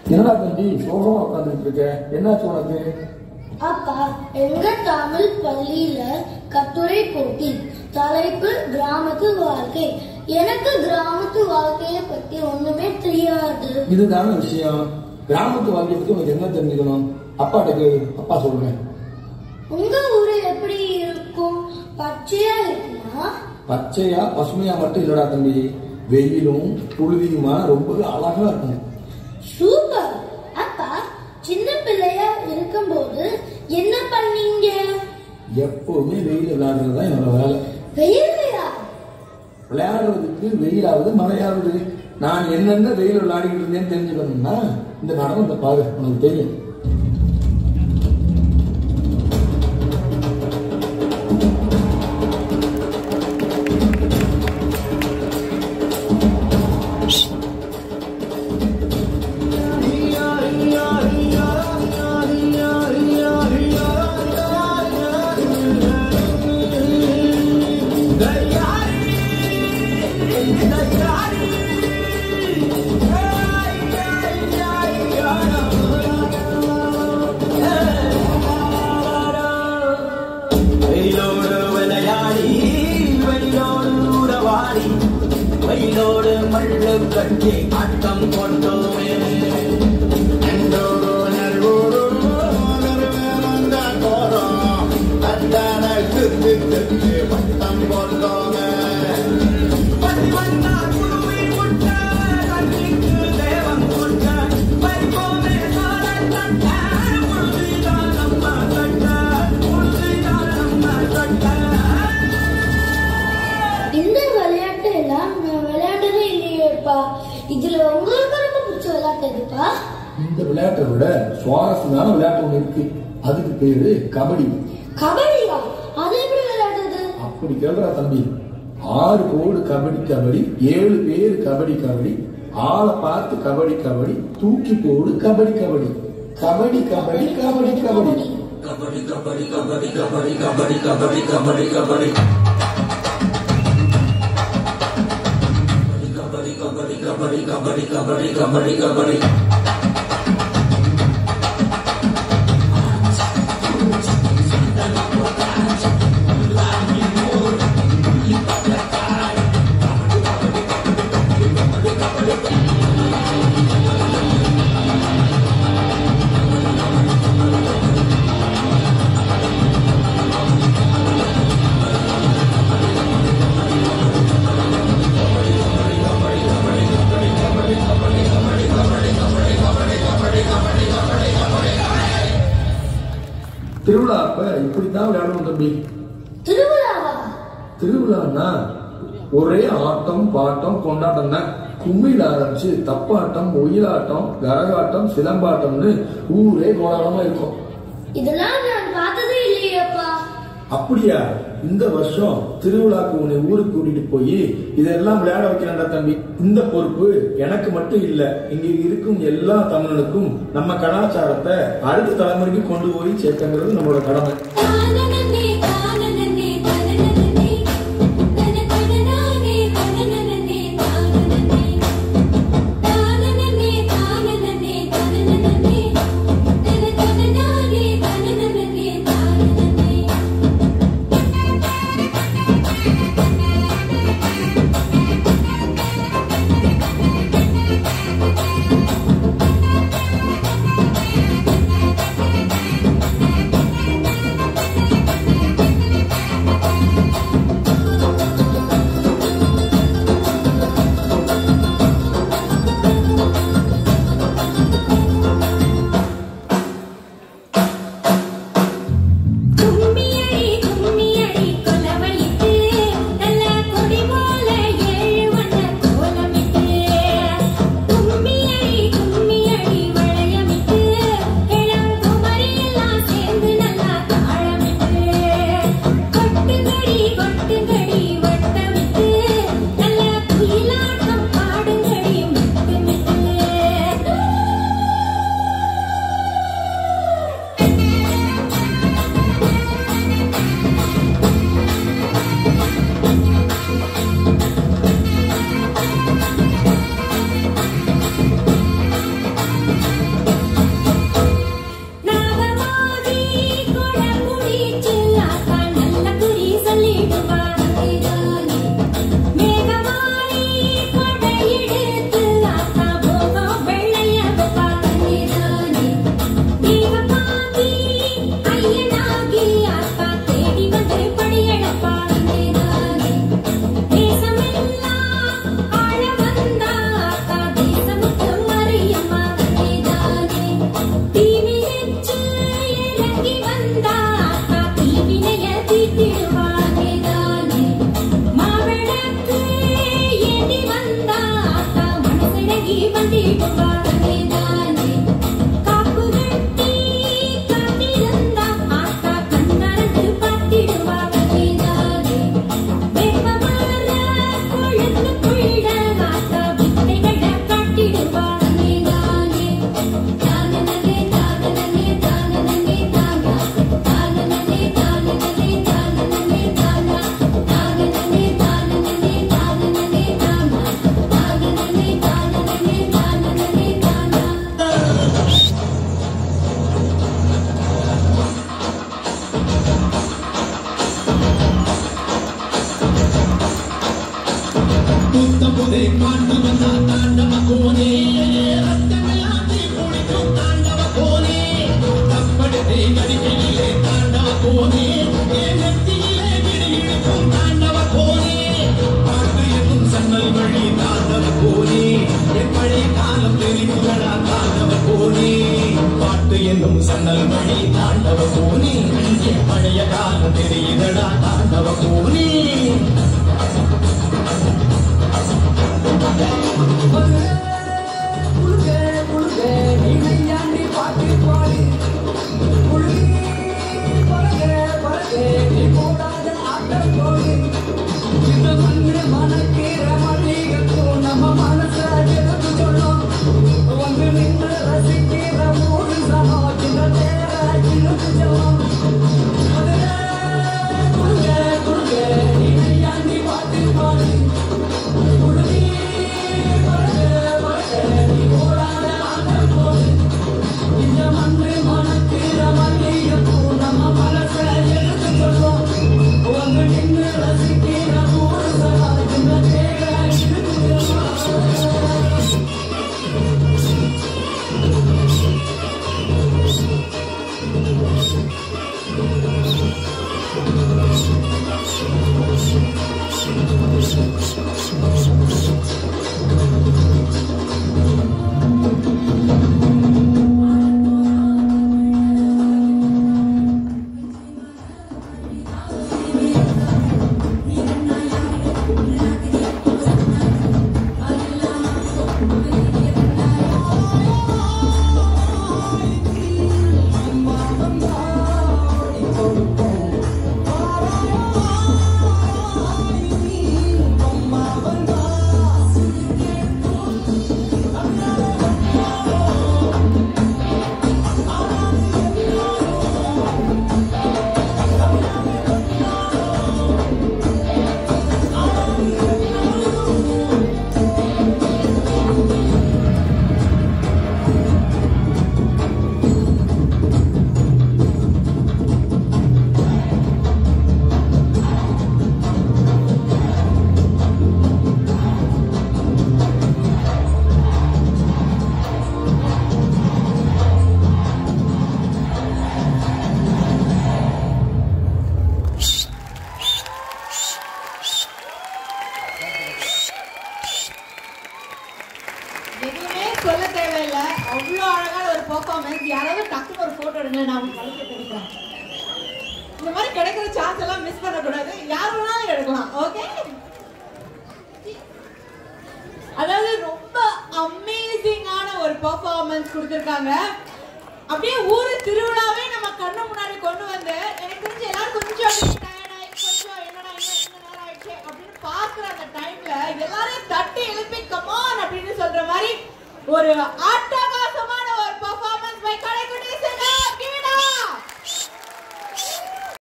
என்னடா தம்பி சோகமா உட்காந்துட்டு இருக்க என்னாச்சு உனக்கு அப்பா எங்க தமிழ் பள்ளியில கட்டுரை போட்டி தலைப்பு கிராமத்து வாழ்க்கை எனக்கு கிராமத்து வாழ்க்கைய பத்தி ஒண்ணுமே தெரியாது இதுதான விஷயம் கிராமத்து வாழ்க்கையை பத்தி உனக்கு என்ன தெரிஞ்சுக்கணும் அப்பாட்ட கேளு அப்பா சொல்றேன் உங்க ஊரு எப்படி இருக்கும் பச்சையா இருக்குமா பச்சையா பசுமையா மட்டும் இல்லடா தம்பி வெயிலும் புழுதியுமா ரொம்ப அழகா இருக்கும் சூப்பர் அப்பா சின்ன பிள்ளையா இருக்கும்போது என்ன பண்ணீங்க எப்பவுமே வெயில் விளையாடுறது தான் என்னோட வேலை வெயிலையா விளையாடுறதுக்கு வெயிலாவது மழையாவது நான் என்னென்ன வெயில் விளையாடிக்கிட்டு இருந்தேன்னு தெரிஞ்சுக்கணும்னா இந்த நடனத்தை பாரு உனக்கு தெரியும் வெயிலோடு விளையாடி வெயிலோடு உறவாடி வெயிலோடு மண்ணு கட்டி ஆட்டம் கொண்டோமே எந்தோடு நல்வோடு நல்வேலந்த கோரம் அத்தான திரு திரு பட்டம் கொண்டோமே பட்டி வண்ணா குருவி முட்ட கண்ணிக்கு தேவன் கொண்ட வைகோமே சாரன் தட்ட உறுதிதான் நம்ம தட்ட உறுதிதான் நம்ம தட்ட இந்த விளையாட்டு எல்லாம் நான் விளையாண்டதே இல்லையேப்பா இதுல உங்களுக்கு ரொம்ப பிடிச்ச விளையாட்டு எதுப்பா இந்த விளையாட்டை விட சுவாரஸ்யமான விளையாட்டு ஒண்ணு இருக்கு அதுக்கு பேரு கபடி கபடியா அது எப்படி விளையாடுறது அப்படி கேள்றா தம்பி ஆறு கோடு கபடி கபடி ஏழு பேர் கபடி கபடி ஆளை பார்த்து கபடி கபடி தூக்கி போடு கபடி கபடி கபடி கபடி கபடி கபடி திருவிழா அப்ப இப்படித்தான் விளையாடுவோம் தம்பி திருவிழாவா திருவிழான்னா ஒரே ஆட்டம் பாட்டம் கொண்டாட்டம் தான் கும்மியில் ஆரம்பிச்சு தப்பாட்டம் ஒயிலாட்டம் கரகாட்டம் சிலம்பாட்டம்னு ஊரே கோலாகலமா இருக்கும் இதெல்லாம் நான் பார்த்ததே இல்லையேப்பா அப்படியா இந்த வருஷம் திருவிழாக்கு உன்னை ஊருக்கு கூட்டிட்டு போய் இதெல்லாம் விளையாட வைக்கிறேன்டா தம்பி இந்த பொறுப்பு எனக்கு மட்டும் இல்ல இங்க இருக்கும் எல்லா தமிழனுக்கும் நம்ம கலாச்சாரத்தை அடுத்த தலைமுறைக்கு கொண்டு போய் சேர்க்கங்கிறது நம்மளோட கடமை தானனனே தானனனே தானனனே தனதனனானே தனனனனே தானனனே தானனனே தானனனே தானனனே தனதனனானே தனனனனே தானனனே ஆ பாட்டு என்னும் சன்னல் மணி தாண்டவ கோனி என் பழைய காலம் தெரியுதடா தாண்டவ கோனி எதுவுமே சொல்ல தேவையில்லை அவ்வளோ அழகான ஒரு பெர்ஃபார்மன்ஸ் யாராவது டக்குன்னு ஒரு போட்டோ எடுங்க நான் உங்களுக்கு கழிக்க கிடைக்கிறேன் இந்த மாதிரி கிடைக்கிற சான்ஸ் எல்லாம் மிஸ் பண்ணக்கூடாது யார் வேணாலும் எடுக்கலாம் ஓகே அதாவது ரொம்ப அமேசிங்கான ஒரு பெர்ஃபார்மன்ஸ் கொடுத்துருக்காங்க அப்படியே ஊரு திருவிழாவே நம்ம கண்ணு முன்னாடி கொண்டு வந்து எனக்கு தெரிஞ்சு எல்லாரும் கொஞ்சம் tired ஆகி, கொஞ்சம் என்னடா இன்னும் இந்த நேரம் ஆயிடுச்சே அப்படின்னு பாக்குற அந்த டைம்ல எல்லாரையும் தட்டி எழுப்பி கமான் அப்படின்னு சொல்ற மாதிரி ஒரு அட்டகாசமான ஒரு பெர்ஃபார்மன்ஸ் பை கடைக்குடி